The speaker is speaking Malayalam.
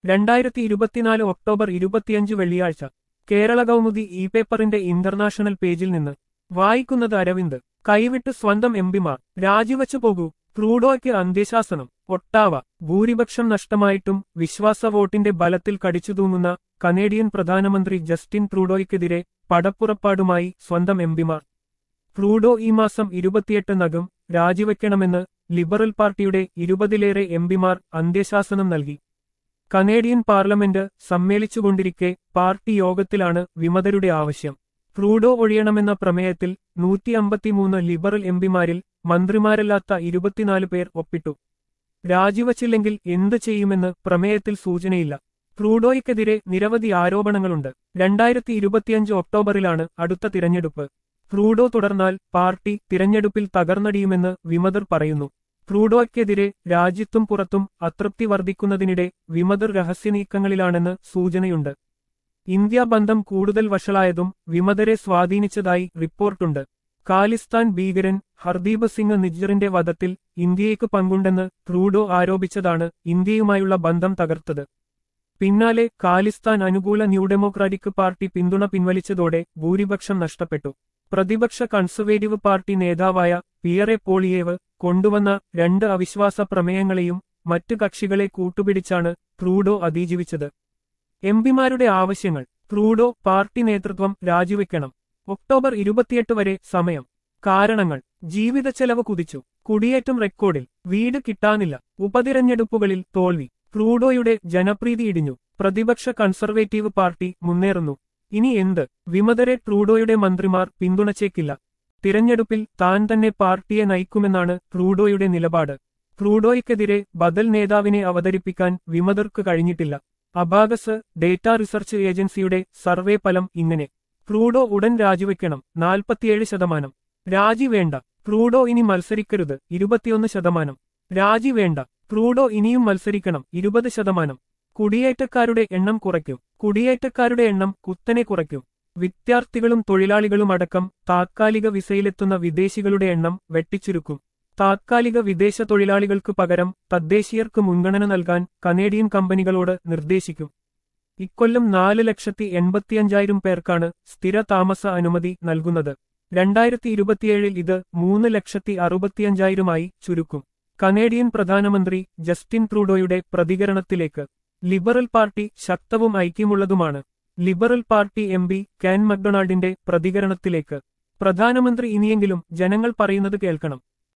രണ്ടായിരത്തി ഇരുപത്തിനാല് ഒക്ടോബർ ഇരുപത്തിയഞ്ച് വെള്ളിയാഴ്ച കേരള കൗമുദി ഇ പേപ്പറിന്റെ ഇന്റർനാഷണൽ പേജിൽ നിന്ന് വായിക്കുന്നത് അരവിന്ദ് കൈവിട്ട് സ്വന്തം എംപിമാർ രാജിവച്ചു പോകൂ ട്രൂഡോയ്ക്ക് അന്ത്യശാസനം ഒട്ടാവ ഭൂരിപക്ഷം നഷ്ടമായിട്ടും വിശ്വാസ വോട്ടിന്റെ ബലത്തിൽ കടിച്ചുതൂങ്ങുന്ന കനേഡിയൻ പ്രധാനമന്ത്രി ജസ്റ്റിൻ ട്രൂഡോയ്ക്കെതിരെ പടപ്പുറപ്പാടുമായി സ്വന്തം എംപിമാർ ട്രൂഡോ ഈ മാസം ഇരുപത്തിയെട്ടിനകം രാജിവെക്കണമെന്ന് ലിബറൽ പാർട്ടിയുടെ ഇരുപതിലേറെ എംപിമാർ അന്ത്യശാസനം നൽകി കനേഡിയൻ പാർലമെന്റ് സമ്മേളിച്ചുകൊണ്ടിരിക്കെ പാർട്ടി യോഗത്തിലാണ് വിമതരുടെ ആവശ്യം ട്രൂഡോ ഒഴിയണമെന്ന പ്രമേയത്തിൽ നൂറ്റി അമ്പത്തിമൂന്ന് ലിബറൽ എംപിമാരിൽ മന്ത്രിമാരല്ലാത്ത ഇരുപത്തിനാല് പേർ ഒപ്പിട്ടു രാജിവച്ചില്ലെങ്കിൽ എന്ത് ചെയ്യുമെന്ന് പ്രമേയത്തിൽ സൂചനയില്ല ട്രൂഡോയ്ക്കെതിരെ നിരവധി ആരോപണങ്ങളുണ്ട് രണ്ടായിരത്തി ഇരുപത്തിയഞ്ച് ഒക്ടോബറിലാണ് അടുത്ത തിരഞ്ഞെടുപ്പ് ട്രൂഡോ തുടർന്നാൽ പാർട്ടി തിരഞ്ഞെടുപ്പിൽ തകർന്നടിയുമെന്ന് വിമതർ പറയുന്നു ട്രൂഡോയ്ക്കെതിരെ രാജ്യത്തും പുറത്തും അതൃപ്തി വർദ്ധിക്കുന്നതിനിടെ വിമതർ രഹസ്യനീക്കങ്ങളിലാണെന്ന് സൂചനയുണ്ട് ഇന്ത്യ ബന്ധം കൂടുതൽ വഷളായതും വിമതരെ സ്വാധീനിച്ചതായി റിപ്പോർട്ടുണ്ട് ഖാലിസ്ഥാൻ ഭീകരൻ ഹർദീപ് സിംഗ് നിജ്ജറിന്റെ വധത്തിൽ ഇന്ത്യയ്ക്ക് പങ്കുണ്ടെന്ന് ട്രൂഡോ ആരോപിച്ചതാണ് ഇന്ത്യയുമായുള്ള ബന്ധം തകർത്തത് പിന്നാലെ ഖാലിസ്ഥാൻ അനുകൂല ന്യൂ ഡെമോക്രാറ്റിക് പാർട്ടി പിന്തുണ പിൻവലിച്ചതോടെ ഭൂരിപക്ഷം നഷ്ടപ്പെട്ടു പ്രതിപക്ഷ കൺസർവേറ്റീവ് പാർട്ടി നേതാവായ പിയറെ പോളിയേവ് കൊണ്ടുവന്ന രണ്ട് അവിശ്വാസ പ്രമേയങ്ങളെയും മറ്റു കക്ഷികളെ കൂട്ടുപിടിച്ചാണ് ട്രൂഡോ അതിജീവിച്ചത് എംപിമാരുടെ ആവശ്യങ്ങൾ ട്രൂഡോ പാർട്ടി നേതൃത്വം രാജിവെക്കണം ഒക്ടോബർ ഇരുപത്തിയെട്ട് വരെ സമയം കാരണങ്ങൾ ജീവിത ചെലവ് കുതിച്ചു കുടിയേറ്റം റെക്കോർഡിൽ വീട് കിട്ടാനില്ല ഉപതിരഞ്ഞെടുപ്പുകളിൽ തോൽവി ട്രൂഡോയുടെ ജനപ്രീതി ഇടിഞ്ഞു പ്രതിപക്ഷ കൺസർവേറ്റീവ് പാർട്ടി മുന്നേറുന്നു ഇനി എന്ത് വിമതരെ ട്രൂഡോയുടെ മന്ത്രിമാർ പിന്തുണച്ചേക്കില്ല തിരഞ്ഞെടുപ്പിൽ താൻ തന്നെ പാർട്ടിയെ നയിക്കുമെന്നാണ് ട്രൂഡോയുടെ നിലപാട് ട്രൂഡോയ്ക്കെതിരെ ബദൽ നേതാവിനെ അവതരിപ്പിക്കാൻ വിമതർക്ക് കഴിഞ്ഞിട്ടില്ല അബാഗസ് ഡേറ്റ റിസർച്ച് ഏജൻസിയുടെ സർവേ ഫലം ഇങ്ങനെ ട്രൂഡോ ഉടൻ രാജിവെക്കണം നാൽപ്പത്തിയേഴ് ശതമാനം രാജി വേണ്ട ട്രൂഡോ ഇനി മത്സരിക്കരുത് ഇരുപത്തിയൊന്ന് ശതമാനം രാജി വേണ്ട ട്രൂഡോ ഇനിയും മത്സരിക്കണം ഇരുപത് ശതമാനം കുടിയേറ്റക്കാരുടെ എണ്ണം കുറയ്ക്കും കുടിയേറ്റക്കാരുടെ എണ്ണം കുത്തനെ കുറയ്ക്കും വിദ്യാർത്ഥികളും തൊഴിലാളികളും അടക്കം താത്കാലിക വിസയിലെത്തുന്ന വിദേശികളുടെ എണ്ണം വെട്ടിച്ചുരുക്കും താത്കാലിക വിദേശ തൊഴിലാളികൾക്ക് പകരം തദ്ദേശീയർക്ക് മുൻഗണന നൽകാൻ കനേഡിയൻ കമ്പനികളോട് നിർദ്ദേശിക്കും ഇക്കൊല്ലം നാല് ലക്ഷത്തി എൺപത്തിയഞ്ചായിരം പേർക്കാണ് സ്ഥിര താമസ അനുമതി നൽകുന്നത് രണ്ടായിരത്തി ഇരുപത്തിയേഴിൽ ഇത് മൂന്ന് ലക്ഷത്തി അറുപത്തിയഞ്ചായിരമായി ചുരുക്കും കനേഡിയൻ പ്രധാനമന്ത്രി ജസ്റ്റിൻ ട്രൂഡോയുടെ പ്രതികരണത്തിലേക്ക് ലിബറൽ പാർട്ടി ശക്തവും ഐക്യമുള്ളതുമാണ് Liberal Party M P Ken മക്ഡൊണാൾഡിന്റെ പ്രതികരണത്തിലേക്ക് പ്രധാനമന്ത്രി ഇനിയെങ്കിലും ജനങ്ങൾ പറയുന്നത് കേൾക്കണം